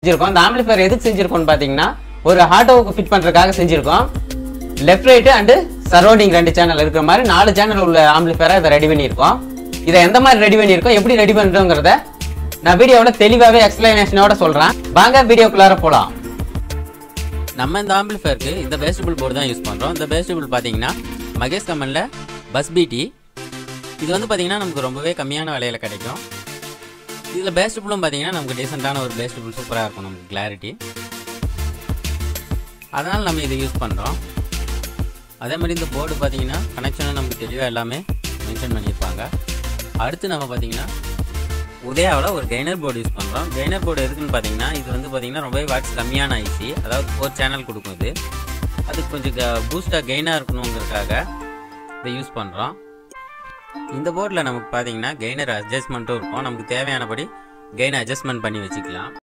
செஞ்சிருக்கோம் இந்த ஆம்பிளிஃபையர் எதுக்கு செஞ்சிருக்கோம்னு பாத்தீங்கன்னா ஒரு ஆட்டோவுக்கு ஃபிட் பண்றதுக்காக செஞ்சிருக்கோம் லெஃப்ட் ரைட் அண்ட் சரௌண்டிங் ரெண்டு சேனல் இருக்கிற மாதிரி நாலு சேனல் உள்ள ஆம்பிளிஃபையரை இதை ரெடி பண்ணியிருக்கோம் இதை எந்த மாதிரி ரெடி பண்ணியிருக்கோம் எப்படி ரெடி பண்றோங்கிறத நான் வீடியோவில் தெளிவாகவே எக்ஸ்பிளனேஷனோட சொல்றேன் வாங்க வீடியோக்குள்ளார போலாம் நம்ம இந்த ஆம்பிளிஃபயருக்கு இந்த பேஸ்டபிள் போர்டு தான் யூஸ் பண்ணுறோம் இந்த பேஸ்டபிள் பார்த்தீங்கன்னா மகேஷ் கம்பனில் பஸ் பிடி இது வந்து பார்த்தீங்கன்னா நமக்கு ரொம்பவே கம்மியான விலையில் கிடைக்கும் இதில் பேஸ்டபிளும் பார்த்தீங்கன்னா நமக்கு டீசெண்டான ஒரு பேஸ்டபிள் சூப்பராக இருக்கும் நமக்கு கிளாரிட்டி அதனால் நம்ம இதை யூஸ் பண்ணுறோம் அதே மாதிரி இந்த போர்டு பார்த்தீங்கன்னா கனெக்ஷனும் நமக்கு தெளிவாக எல்லாமே மென்ஷன் பண்ணியிருப்பாங்க அடுத்து நம்ம பார்த்தீங்கன்னா உதயாவில் ஒரு கெய்னர் போர்டு யூஸ் பண்ணுறோம் கெய்னர் போர்டு எதுக்குன்னு பார்த்தீங்கன்னா இது வந்து பார்த்தீங்கன்னா ரொம்பவே வாட்ஸ் கம்மியான ஐசி அதாவது ஃபோர் சேனல் கொடுக்கும் இது அதுக்கு கொஞ்சம் பூஸ்டாக கெயினாக இருக்கணுங்கிறதுக்காக இதை யூஸ் பண்ணுறோம் இந்த போர்டில் நமக்கு பார்த்தீங்கன்னா கெய்னர் அட்ஜஸ்ட்மெண்ட்டும் இருக்கும் நமக்கு தேவையானபடி கெயின் அட்ஜஸ்ட்மெண்ட் பண்ணி வச்சுக்கலாம்